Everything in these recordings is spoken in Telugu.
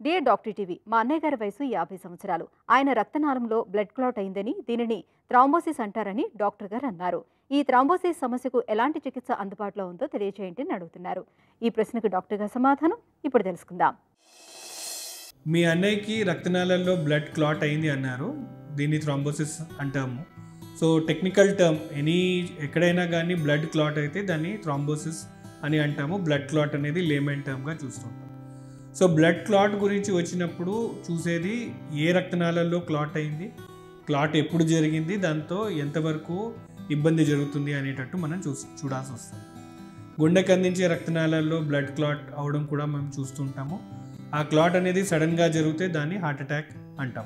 డియర్ డాక్టర్ టీవీ మా అన్నయ్య గారి వయసు యాభై సంవత్సరాలు ఆయన రక్తనాళంలో బ్లడ్ క్లాట్ అయిందని దీనిని థ్రాంబోసిస్ అంటారని డాక్టర్ గారు అన్నారు ఈ థ్రాంబోసిస్ సమస్యకు ఎలాంటి చికిత్స అందుబాటులో ఉందో తెలియజేయండి అని అడుగుతున్నారు ఈ ప్రశ్నకు డాక్టర్ గారి సమాధానం ఇప్పుడు తెలుసుకుందాం మీ అన్నయ్యకి రక్తనాళాల్లో బ్లడ్ క్లాట్ అయింది అన్నారు దీన్ని థ్రాంబోసిస్ అంటాము సో టెక్నికల్ టర్మ్ ఎనీ ఎక్కడైనా కానీ బ్లడ్ క్లాట్ అయితే దాన్ని థ్రాంబోసిస్ అని అంటాము బ్లడ్ క్లాట్ అనేది లేమెన్ టర్మ్గా చూస్తుంటాం సో బ్లడ్ క్లాట్ గురించి వచ్చినప్పుడు చూసేది ఏ రక్తనాళాల్లో క్లాట్ అయింది క్లాట్ ఎప్పుడు జరిగింది దాంతో ఎంతవరకు ఇబ్బంది జరుగుతుంది అనేటట్టు మనం చూ చూడాల్సి వస్తుంది గుండెకి అందించే రక్తనాళాల్లో బ్లడ్ క్లాట్ అవడం కూడా మనం చూస్తుంటాము ఆ క్లాట్ అనేది సడన్గా జరిగితే దాన్ని హార్ట్ అటాక్ అంటాం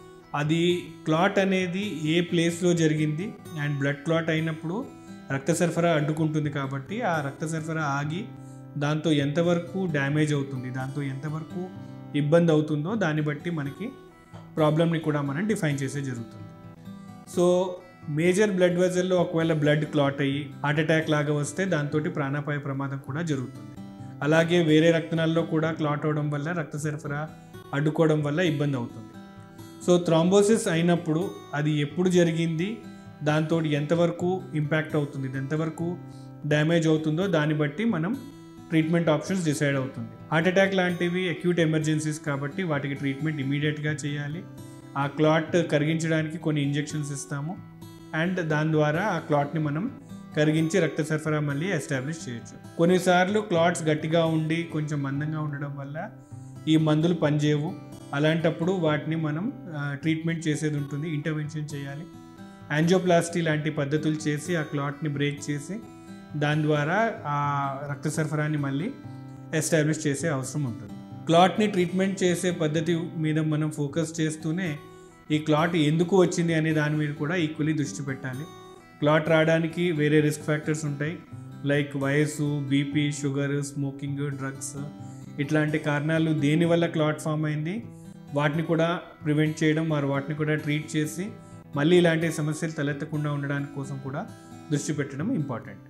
అది క్లాట్ అనేది ఏ ప్లేస్లో జరిగింది అండ్ బ్లడ్ క్లాట్ అయినప్పుడు రక్త సరఫరా అడ్డుకుంటుంది కాబట్టి ఆ రక్త సరఫరా ఆగి దాంతో ఎంతవరకు డ్యామేజ్ అవుతుంది దాంతో ఎంతవరకు ఇబ్బంది అవుతుందో దాన్ని బట్టి మనకి ప్రాబ్లమ్ని కూడా మనం డిఫైన్ చేసే జరుగుతుంది సో మేజర్ బ్లడ్ వెజల్లో ఒకవేళ బ్లడ్ క్లాట్ అయ్యి హార్ట్ అటాక్ లాగా వస్తే దాంతో ప్రాణాపాయ ప్రమాదం కూడా జరుగుతుంది అలాగే వేరే రక్తనాల్లో కూడా క్లాట్ అవడం వల్ల రక్త సరఫరా అడ్డుకోవడం వల్ల ఇబ్బంది అవుతుంది సో థ్రాంబోసిస్ అయినప్పుడు అది ఎప్పుడు జరిగింది దాంతో ఎంతవరకు ఇంపాక్ట్ అవుతుంది ఎంతవరకు డ్యామేజ్ అవుతుందో దాన్ని బట్టి మనం ట్రీట్మెంట్ ఆప్షన్స్ డిసైడ్ అవుతుంది హార్ట్ అటాక్ లాంటివి అక్యూట్ ఎమర్జెన్సీస్ కాబట్టి వాటికి ట్రీట్మెంట్ ఇమీడియట్గా చేయాలి ఆ క్లాట్ కరిగించడానికి కొన్ని ఇంజెక్షన్స్ ఇస్తాము అండ్ దాని ద్వారా ఆ క్లాట్ని మనం కరిగించి రక్త సరఫరా మళ్ళీ ఎస్టాబ్లిష్ చేయొచ్చు కొన్నిసార్లు క్లాట్స్ గట్టిగా ఉండి కొంచెం మందంగా ఉండడం వల్ల ఈ మందులు పనిచేయవు అలాంటప్పుడు వాటిని మనం ట్రీట్మెంట్ చేసేది ఉంటుంది ఇంటర్వెన్షన్ చేయాలి యాంజియోప్లాస్టీ లాంటి పద్ధతులు చేసి ఆ క్లాట్ని బ్రేక్ చేసి దాని ద్వారా ఆ రక్త సరఫరాని మళ్ళీ ఎస్టాబ్లిష్ చేసే అవసరం ఉంటుంది క్లాట్ని ట్రీట్మెంట్ చేసే పద్ధతి మీద మనం ఫోకస్ చేస్తూనే ఈ క్లాట్ ఎందుకు వచ్చింది అనే దాని మీద కూడా ఈక్వలీ దృష్టి పెట్టాలి క్లాట్ రావడానికి వేరే రిస్క్ ఫ్యాక్టర్స్ ఉంటాయి లైక్ వయసు బీపీ షుగర్ స్మోకింగ్ డ్రగ్స్ ఇట్లాంటి కారణాలు దేనివల్ల క్లాట్ ఫామ్ అయింది వాటిని కూడా ప్రివెంట్ చేయడం మరి వాటిని కూడా ట్రీట్ చేసి మళ్ళీ ఇలాంటి సమస్యలు తలెత్తకుండా ఉండడానికి కోసం కూడా దృష్టి పెట్టడం ఇంపార్టెంట్